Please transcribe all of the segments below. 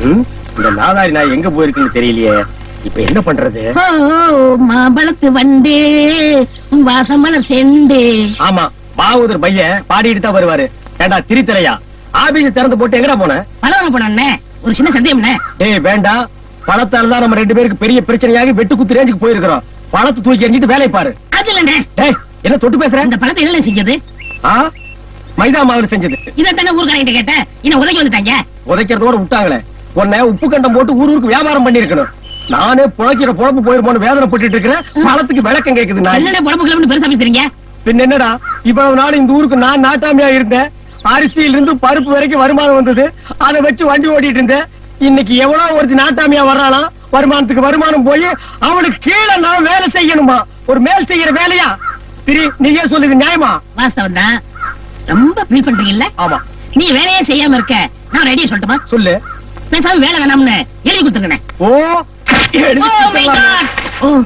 ம், இந்த நாதாரி நாய் எங்க போயிருக்குன்னு தெரியலையே இப்ப என்ன பண்றது ஓ மாம்பழத்து வண்டு வாசமலர் செண்டு ஆமா பாவூதர் பையன் பாடிட்டு தான் வருவாரு ஏண்டா திரித்தலையா ஆபீஸ் திறந்து போட்டு எங்கடா போன பழம் போனே ஒரு சின்ன சந்தேகம்ண்ணே ஏய் வேண்டாம் பணத்தால தான் நம்ம ரெண்டு பேருக்கு பெரிய பிரச்சனையாகி வெட்டு குத்து ரேஞ்சுக்கு போயிருக்கிறோம் பணத்தை தூக்கி எறிஞ்சிட்டு வேலையை பாரு அது இல்லண்ணே ஏய் என்ன தொட்டு பேசுற இந்த பழத்தை என்ன செஞ்சது ஆ மைதா மாவுல செஞ்சது இதைத்தானே ஊர்க்காரங்கிட்ட கேட்டேன் என்ன உதவி வந்துட்டாங்க உதைக்கிறதோட விட்டாங்களே உன்னை உப்பு கண்டம் போட்டு ஊர் ஊருக்கு வியாபாரம் பண்ணிருக்கணும் நானே புழைக்கிற பொழப்பு போயிருமோன்னு வேதனைப்பட்டு இருக்கிறேன் பணத்துக்கு விளக்கம் கேக்குது நான் என்னென்ன புடம்பு கிளம்பு பெருசா பேசுறீங்க பின்ன என்னடா இவ்வளவு நாள் இந்த ஊருக்கு நான் நாட்டாமையா இருந்தேன் அரிசியில இருந்து பருப்பு வரைக்கும் வருமானம் வந்தது அதை வச்சு வண்டி ஓட்டிட்டு இருந்தேன் இன்னைக்கு எவ்வளவு ஒருத்தி நாட்டாமையா வர்றாளாம் வருமானத்துக்கு வருமானம் போய் அவனுக்கு கீழே நான் வேலை செய்யணுமா ஒரு மேல் செய்யற வேலையா சரி நீங்க சொல்லுது நியாயமா வாஸ்தவம் தான் ரொம்ப ஃபீல் பண்றீங்கல்ல ஆமா நீ வேலையே செய்யாம இருக்க நான் ரெடியா சொல்லட்டுமா சொல்லு பேசாம வேலை வேணாம்னு எழுதி கொடுத்துருங்கண்ணே ஓ எழுதி Oh my கொடுத்துடலாமே. God. ஓ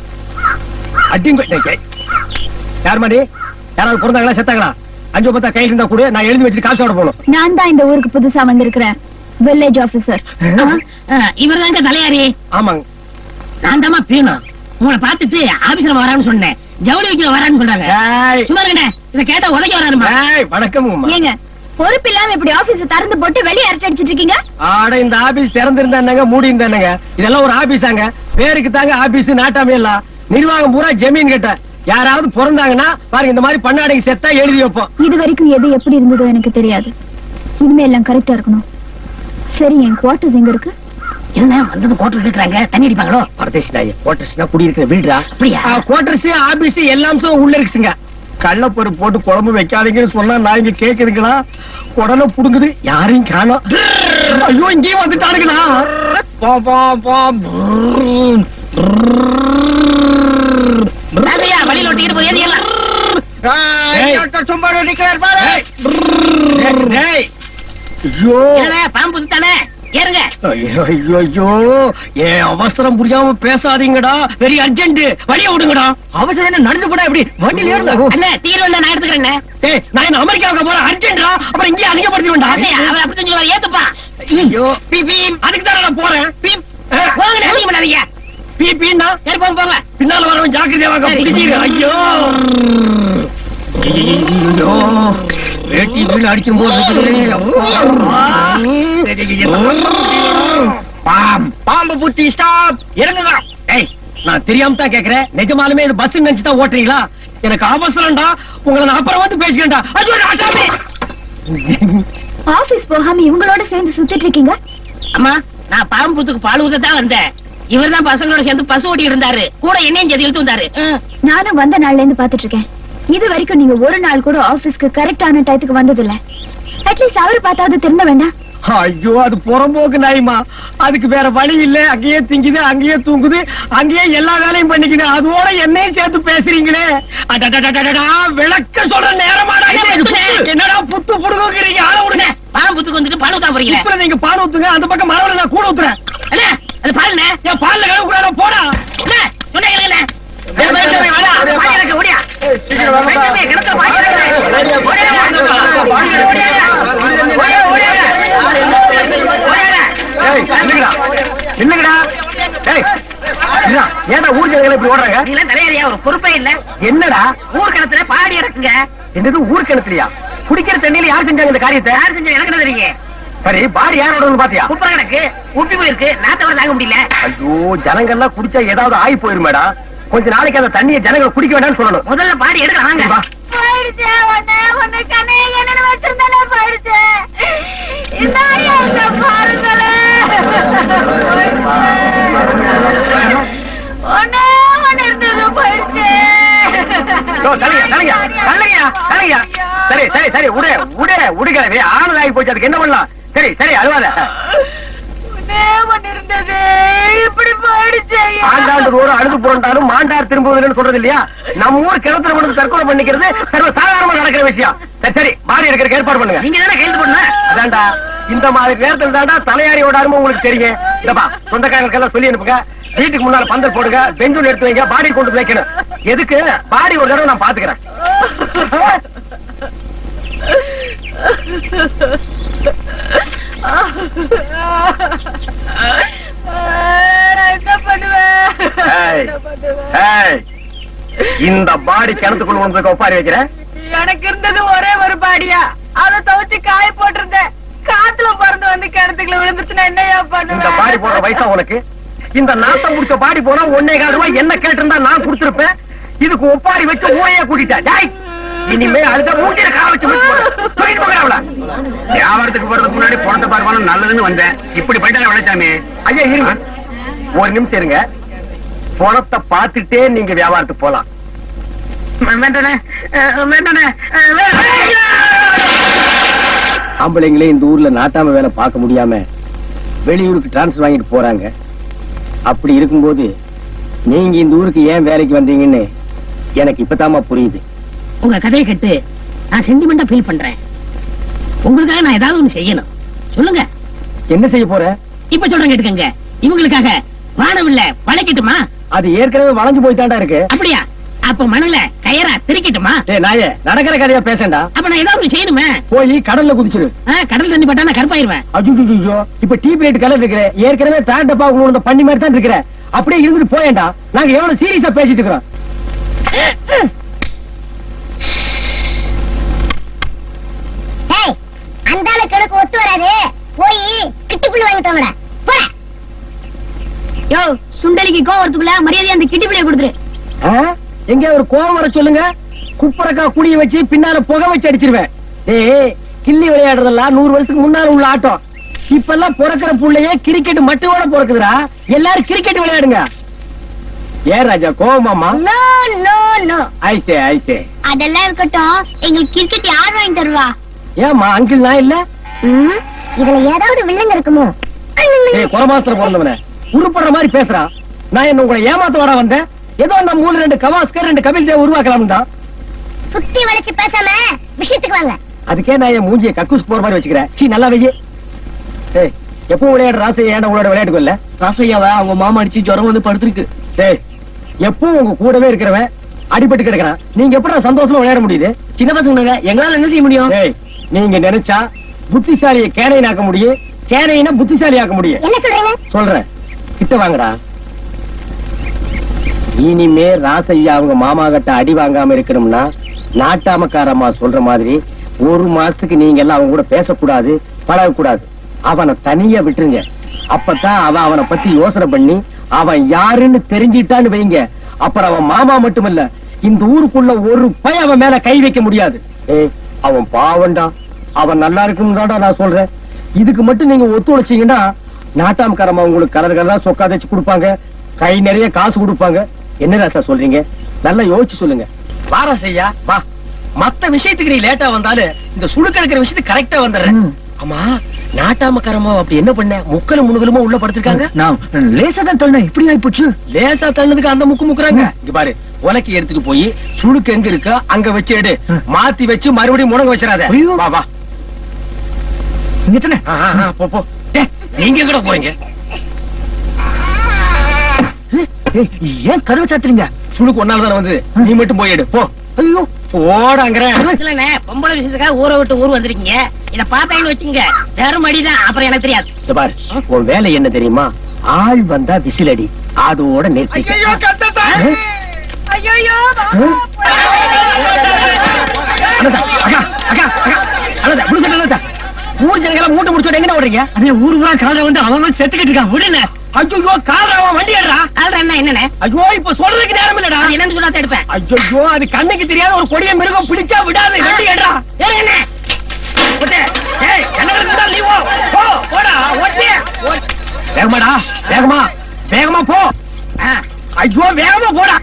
அடிங்க டேய், யார் மாதிரி யாராவது பிறந்தாங்களா செத்தாங்களா அஞ்சு பத்தா கையில் இருந்தா கூட நான் எழுதி வச்சுட்டு காசோட போகணும் நான் தான் இந்த ஊருக்கு புதுசா வந்திருக்கிறேன் வில்லேஜ் ஆபீசர் இவர் தாங்க தலையாரி ஆமாங்க நான் தாமா பீணும் உங்களை பார்த்துட்டு ஆபீஸ்ல வரான்னு சொன்னேன் ஜவுளி வைக்க வரான்னு சொல்றாங்க ஏய், சும்மா இருக்கண்ணே இதை கேட்டா உதவி வராருமா ஏய், வணக்கம் உம்மா. ஏங்க பொறுப்பு இல்லாம இப்படி ஆபீஸ் திறந்து போட்டு வெளியே அரட்டை அடிச்சிட்டு இருக்கீங்க ஆட இந்த ஆபீஸ் திறந்திருந்தா என்னங்க மூடி இருந்தா என்னங்க இதெல்லாம் ஒரு ஆபீஸாங்க பேருக்கு தாங்க ஆபீஸ் நாட்டாமே எல்லாம் நிர்வாகம் பூரா ஜமீன் கிட்ட யாராவது பிறந்தாங்கன்னா பாருங்க இந்த மாதிரி பண்ணாடைக்கு செத்தா எழுதி வைப்போம் இது வரைக்கும் எது எப்படி இருந்ததோ எனக்கு தெரியாது இனிமே எல்லாம் கரெக்டா இருக்கணும் சரி என் குவார்டர்ஸ் எங்க இருக்கு என்ன வந்தது கோட்டர் இருக்கிறாங்க தண்ணி அடிப்பாங்களோ பரதேசி நாய் குவார்டர்ஸ்னா குடியிருக்கிற வீடுடா அப்படியா? குவார்டர்ஸ் ஆபீஸ் எல்லாம் உள்ள இருக்குங்க கள்ளப்பரு போட்டு குழம்பு வைக்காதீங்கன்னு சொன்னா நான் இங்க கேக்குதுங்களா உடனே புடுங்குது யாரையும் காணோம் ஐயோ இங்கேயும் வந்துட்டானுங்களா பா, பா, பா. ராசையா வழியில் ஒட்டிக்கிட்டு போய் ஏறியலாம் ஏய். ஏய். டேய், டேய். ஐயோ என்னண்ணே பாம்பு தானே ஏறுங்க ஐயோ ஐயோ ஐயோ ஏன் அவசரம் புரியாம பேசாதீங்கடா வெரி அர்ஜென்ட் வழிய விடுங்கடா அவசரம் என்ன நடந்து போடா எப்படி வண்டியில ஏறுடா அண்ணே தீர் வந்தா நான் எடுத்துக்கிறேன் ஏய் நான் என்ன அமெரிக்காவுக்கு போறேன் அர்ஜென்டா அப்புறம் இங்கே அதிகப்படுத்தி ராசையா வேண்டாம் அவர் அப்படி சொல்லுவார் ஏத்துப்பா ஐயோ பீ பீ அதுக்கு தான் நான் போறேன் பீ போங்க அதிகம் பண்ணாதீங்க பீ பீன்னா சரி போங்க போங்க பின்னால வரவன் ஜாக்கிரதையா வாங்க சரி. பிடிச்சிரு ஐயோ ஐயோ வேட்டி வீடு அடிச்சும் பாம் பாம்பு புத்தி ஸ்டாப் இறங்குங்க ஏய் நான் தெரியாம தான் கேக்குறேன் நிஜமாலுமே இது பஸ் நினைச்சு தான் ஓட்டுறீங்களா எனக்கு அவசரம்டா உங்களை நான் அப்புறம் வந்து பேசிக்கிறேன்டா ஐயோ ராசாமி ஆபீஸ் போகாம இவங்களோட சேர்ந்து சுத்திட்டு இருக்கீங்க அம்மா நான் பாம்புத்துக்கு பால் ஊத்த தான் வந்தேன் இவர் தான் பசங்களோட சேர்ந்து பசு ஓட்டி இருந்தாரு கூட என்னையும் சேர்த்து இழுத்து வந்தாரு ம். நானும் வந்த நாள்ல இருந்து பாத்துட்டு இருக்கேன் இது வரைக்கும் நீங்க ஒரு நாள் கூட ஆபீஸ்க்கு கரெக்டான டயத்துக்கு வந்தது இல்ல அட்லீஸ்ட் அவரு பார்த்தாவது திருந்த வேண்டாம் ஐயோ அது புறம்போக்கு நாய்மா அதுக்கு வேற வழி இல்ல அங்கேயே திங்குது அங்கேயே தூங்குது அங்கேயே எல்லா வேலையும் பண்ணிக்குது அதோட என்னையும் சேர்த்து பேசுறீங்களே அடடடடடடா, விளக்க சொல்ற நேரமாடா இது? ஐயா, புத்துனே. என்னடா புத்து புடுங்குறீங்க ஆள விடுங்க பாம்புத்துக்கு வந்துட்டு பால் ஊத்தா போறீங்களே இப்ப நீங்க பால் ஊத்துங்க அந்த பக்கம் மரவரை நான் கூட ஊத்துறேன் அண்ணே அது பால்ண்ணே என் பால்ல கழுவு கூட போடா அண்ணே சொன்னே கேளுங்கண்ணே ஏய், வேண்டாமே, வேடா. பாய் இறக்கு, ஓடியா. வேண்டாமே, கிணத்துல பாய் இறக்கு. ஓடியா, ஓடியா. ஓடியா, ஓடியா. ஓடியா. ஏய், நில்லுங்கடா. நில்லுங்கடா. ஏய், இருடா. ஏன்டா ஊர் ஜனங்களை இப்படி ஓடுறாங்க நீங்களாம் தலையாரியா ஒரு பொறுப்பே இல்ல என்னடா ஊர் கிணத்துல பாடி இறக்குங்க என்னது ஊர் கிணத்துலயா குடிக்கிற தண்ணியில யார் செஞ்சாங்க இந்த காரியத்தை யார் செஞ்ச எனக்கு என்ன தெரியுங்க சரி பாடி யாரோட பாத்தியா குப்பை கிடக்கு உப்பி போயிருக்கு நாத்தவரை தாங்க முடியல ஐயோ ஜனங்கள்லாம் குடிச்சா ஏதாவது ஆகி போயிருமேடா கொஞ்ச நாளைக்கு அந்த தண்ணியை ஜனங்கள் குடிக்க வேண்டாம்னு சொல்லணும் முதல்ல பாடி எடுக்கலாம் வாங்க வா. போயிடுச்சு ஒண்ணு ஒண்ணு கண்ணே என்ன வச்சிருந்தானே போயிடுச்சு இந்த ஒண்ணு ஒண்ணு இருந்தது போயிடுச்சு யோ, தள்ளுங்க, தள்ளுங்க, தள்ளுங்க, தள்ளுங்க. சரி சரி சரி உடு உடு உடுகிறவே ஆனது ஆகி போச்சு அதுக்கு என்ன பண்ணலாம் சரி சரி அழுவாத ஒண்ணே ஒண்ணு இருந்தது இப்படி போயிடுச்சு ஆண்டாண்டு ரோடு அழுது புரண்டாலும் மாண்டார் திரும்புவதுன்னு சொல்றது இல்லையா நம்ம ஊர் கிணத்துல விழுந்து தற்கொலை பண்ணிக்கிறது சர்வ சாதாரணமா நடக்கிற விஷயம் சரி சரி மாறி எடுக்கிறதுக்கு ஏற்பாடு பண்ணுங்க நீங்க தானே கைது பண்ண அதான்டா இந்த மாதிரி நேரத்துல தான்டா தலையாரியோட அருமை உங்களுக்கு தெரியும் இதப்பா சொந்தக்காரங்களுக்கெல்லாம் சொல்லி அனுப்புங்க வீட்டுக்கு முன்னால பந்தல் போடுங்க பெஞ்சூல் எடுத்து வைங்க பாடி கொண்டு வந்து வைக்கணும் எதுக்கு பாடி ஒரு தடவை நான் பாத்துக்கிறேன் ஏய், இந்த பாடி கிணத்துக்குள்ள வந்து ஒப்பாரி வைக்கிற எனக்கு இருந்தது ஒரே ஒரு பாடியா அத துவைச்சு காய போட்டிருந்தேன் காத்துல பறந்து வந்து கிணத்துக்குள்ள விழுந்துச்சுன்னா என்னையா இந்த பாடி போடுற வயசா உனக்கு இந்த நாட்டம் முடிச்ச பாடி போனா ஒன்னே கால் ரூபாய் என்ன கேட்டிருந்தா நான் கொடுத்திருப்பேன் இதுக்கு ஒப்பாரி வச்சு ஊழைய கூட்டிட்டா டேய் இனிமே அழுத மூஞ்சில கா வச்சு முடிச்சு போடு. தூக்கிட்டு போங்க அவள வியாபாரத்துக்கு போறதுக்கு முன்னாடி பணத்தை பார்க்கணும் நல்லதுன்னு வந்தேன் இப்படி போயிட்டாங்க விளைச்சாமி ஐயா இருங்க ஒரு நிமிஷம் இருங்க பணத்தை பார்த்துட்டே நீங்க வியாபாரத்துக்கு போலாம் வேண்டானே வேண்டானே ஆம்பளைங்களே இந்த ஊர்ல நாட்டாம வேலை பார்க்க முடியாம வெளியூருக்கு டிரான்ஸ்ஃபர் வாங்கிட்டு போறாங்க அப்படி இருக்கும்போது நீங்க இந்த ஊருக்கு ஏன் வேலைக்கு வந்தீங்கன்னு எனக்கு இப்பதாம்மா புரியுது உங்க கதையை கேட்டு நான் சென்டிமெண்டா ஃபீல் பண்றேன் உங்களுக்காக நான் ஏதாவது ஒண்ணு செய்யணும் சொல்லுங்க என்ன செய்ய போற இப்ப சொல்றேன் கேட்டுக்கங்க இவங்களுக்காக வானவில்ல பழைக்கட்டுமா அது ஏற்கனவே வளைஞ்சு போய் தாண்டா இருக்கு அப்படியா அப்ப மணல கயரா திரிக்கட்டுமா ஏய் நாயே நடக்கிற கதையா பேசண்டா அப்ப நான் ஏதாவது ஒண்ணு செய்யணுமே போய் கடல்ல குதிச்சிரு ஆ, கடல் தண்ணி பட்டா நான் கருப்பாயிருவேன் அஜுஜுஜோ இப்ப டீ பிளேட் கலர் இருக்கிற ஏற்கனவே பேண்ட் டப்பா உங்களோட பண்ணி மாதிரி தான் இருக்கிற அப்படியே இருந்துட்டு போயேண்டா நாங்க எவ்வளவு சீரியஸா பேசிட்டு இருக்கிறோம் ஏய் அந்த ஆளுக்கு எனக்கு ஒத்து வராது போய் கிட்டுப்புள்ளி வாங்கிட்டு வாங்கடா போட யோ சுண்டலிக்கு கோவத்துக்குள்ள மரியாதை அந்த கிட்டி பிள்ளைய கொடுத்துரு ஆ? எங்க ஒரு கோவம் வர சொல்லுங்க குப்பரக்கா குடிய வச்சு பின்னால புகை வச்சு அடிச்சிருவேன் ஏய் கிள்ளி விளையாடுறதெல்லாம் நூறு வருஷத்துக்கு முன்னால உள்ள ஆட்டம் இப்பெல்லாம் பிறக்கிற புள்ளையே கிரிக்கெட் மட்டுமோட பிறக்குதுடா எல்லாரும் கிரிக்கெட் விளையாடுங்க ஏன் ராஜா கோவமாமா நோ நோ நோ ஐசே ஐசே அதெல்லாம் இருக்கட்டும் எங்களுக்கு கிரிக்கெட் யார் வாங்கி தருவா ஏமா அங்கிள் நான் இல்ல ம், இதுல ஏதாவது வில்லங்க இருக்குமோ ஏய் குறமாசத்துல பிறந்தவன உருப்படுற மாதிரி பேசுறா நான் என்ன உங்களை ஏமாத்த வர வந்தேன் ஏதோ நம்ம ஊர்ல ரெண்டு கவாஸ்கர் ரெண்டு கபில் தேவ் உருவாக்கலாம் தான் சுத்தி வளைச்சு பேசாம விஷயத்துக்கு வாங்க அதுக்கே நான் என் மூஞ்சிய கக்கூஸ் போற மாதிரி வச்சுக்கிறேன் சீ நல்லா வெய்ய ஏய் எப்பவும் விளையாடுற ராசையா ஏன்டா உங்களோட விளையாட்டுக்கு இல்ல ராசையாவ அவங்க மாமா அடிச்சு ஜுரம் வந்து படுத்திருக்கு ஏய் எப்பவும் உங்க கூடவே இருக்கிறவன் அடிபட்டு கிடக்குறான் நீங்க எப்படி சந்தோஷமா விளையாட முடியுது சின்ன பசங்க எங்களால என்ன செய்ய முடியும் ஏய் நீங்க நினைச்சா புத்திசாலியை கேனையின் ஆக்க முடியும் கேனையினா புத்திசாலி ஆக்க முடியும் என்ன சொல்றீங்க சொல்றேன் கிட்ட வாங்கடா இனிமே ராசையா அவங்க மாமா கிட்ட அடி வாங்காம இருக்கணும்னா நாட்டாமக்காரம்மா சொல்ற மாதிரி ஒரு மாசத்துக்கு நீங்க எல்லாம் அவங்க கூட பேசக்கூடாது பழகக்கூடாது அவனை தனியா விட்டுருங்க அப்பதான் அவன் அவனை பத்தி யோசனை பண்ணி அவன் யாருன்னு தெரிஞ்சிட்டான்னு வைங்க அப்புறம் அவன் மாமா மட்டுமில்ல இந்த ஊருக்குள்ள ஒரு பய அவன் மேல கை வைக்க முடியாது ஏய் அவன் பாவண்டா அவன் நல்லா இருக்கும்னு நான் சொல்றேன் இதுக்கு மட்டும் நீங்க ஒத்துழைச்சீங்கன்னா நாட்டாமக்காரமா உங்களுக்கு கலர் கலரா சொக்கா தச்சு கொடுப்பாங்க கை நிறைய காசு கொடுப்பாங்க என்ன ராசா சொல்றீங்க நல்லா யோசிச்சு சொல்லுங்க வாரா செய்யா வா மத்த விஷயத்துக்கு நீ லேட்டா வந்தாலும் இந்த சுழுக்க எடுக்கிற விஷயத்துக்கு கரெக்டா வந்துடுறேன் ஆமா நாட்டாமக்காரமா அப்படி என்ன பண்ண முக்கலும் முணுகலுமா உள்ள படுத்திருக்காங்க நான் லேசா தான் தள்ளேன் இப்படி ஆயி போச்சு லேசா தள்ளதுக்கு அந்த முக்கு முக்குறாங்க இங்க பாரு உலக்கி எடுத்துட்டு போய் சுழுக்கு எங்க இருக்கோ அங்க வச்சு எடு ம். மாத்தி வச்சு மறுபடியும் முடங்க வச்சிடாத ஐயோ. வா வா இங்க தானே ஆ, ஆ, ஆ, போ போ டேய், நீங்க கூட போறீங்க ஏய், ஏன் கதவை சாத்துறீங்க சுழுக்கு ஒன்னால தானே வந்து நீ மட்டும் போய் எடு போ ஐயோ போடாங்கிறேன் இல்லண்ணே பொம்பளை விஷயத்துக்காக ஊரை விட்டு ஊர் வந்திருக்கீங்க இத பார்த்தாங்கன்னு வச்சுங்க தருமடிதான் அப்புறம் எனக்கு தெரியாது இந்த பாரு உன் வேலை என்ன தெரியுமா ஆள் வந்தா விசிலடி அதோட நிறுத்தி ஐயோ அனதா அக்கா அக்கா அக்கா அனதா முடிச்சு அனதா ஊர் ஜனங்கள மூட்டை முடிச்சோட எங்க ஓடுறீங்க அண்ணே ஊரு பூரா காலை வந்து அவன் செத்துக்கிட்டு இருக்கான் விடுங்க ஐயோ காரணம் வண்டி ஏடுறா கால்ற என்ன என்னண்ணே ஐயோ இப்ப சொல்றதுக்கு நேரம் இல்லடா அது என்னன்னு சொல்லாத எடுப்பேன் ஐயோ அது கண்ணுக்கு தெரியாத ஒரு கொடிய மிருகம் பிடிச்சா விடாது வண்டி ஏடுறா ஏறுங்கண்ணே ஒட்டே, ஏய், என்ன நடக்குதா நீ போ. போ, போடா, ஒட்டே. ஓட். வேகமாடா வேகமா வேகமா போ ஆ, ஐயோ வேகமா போடா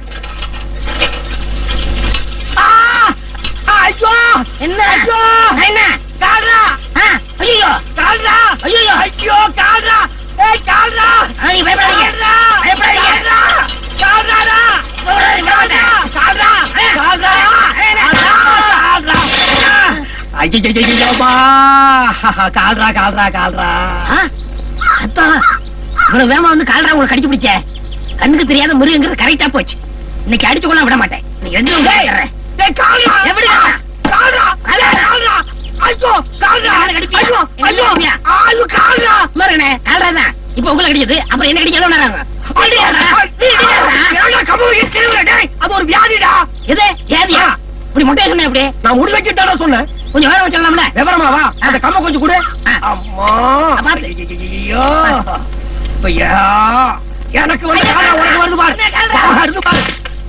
ஆ! ஐயோ என்ன ஐயோ என்ன கால்ரா ஆ, ஐயோ கால்ரா ஐயோ ஐயோ கால்ரா ஏய் கால்ரா ஆ, நீ பயப்படாதீங்க கால்ரா பயப்படாதீங்க கால்ரா கால்ரா கால்ரா கால்ரா கால்ரா ஐயோ கால்ரா கால்ரா கால்ரா ஆ, அத்தான் இவ்வளவு வேகமா வந்து கால்ரா உங்களை கடிச்சு பிடிச்ச கண்ணுக்கு தெரியாத முருகங்கிறது கரெக்டா போச்சு இன்னைக்கு அடிச்சு கொள்ள விட மாட்டேன் நீ ரெண்டு டேய், டேய், கால்ரா எப்படி கால்ரா கால்ரா கால்ரா ஐயோ கால்ரா யாரை கடிப்பியா? ஐயோ என்ன ஐயோ கடிப்பியா? ஐயோ கால்ரா மருகனே கால்ரா தான் இப்ப உங்களை கடிச்சது அப்புறம் என்ன கடிக்க எவ்வளவு நேரம் ஆகும்? ஐயோ நீ இடியாடுறா, நீ இடியாடுறா. கம்பு திருவிழா டேய் அது ஒரு வியாதிடா எது ஏதியா இப்படி மொட்டை சொன்ன எப்படி நான் முடி வச்சுட்டாடா சொன்னேன் கொஞ்சம் வேற வச்சிடலாம்ல விவரமா வா அந்த கம்ப கொஞ்சம் கொடு ஆ. அம்மா பாத்து. ஐயோ ஐயா எனக்கு வந்து காலம் உனக்கு வருது பாரு வருது பாரு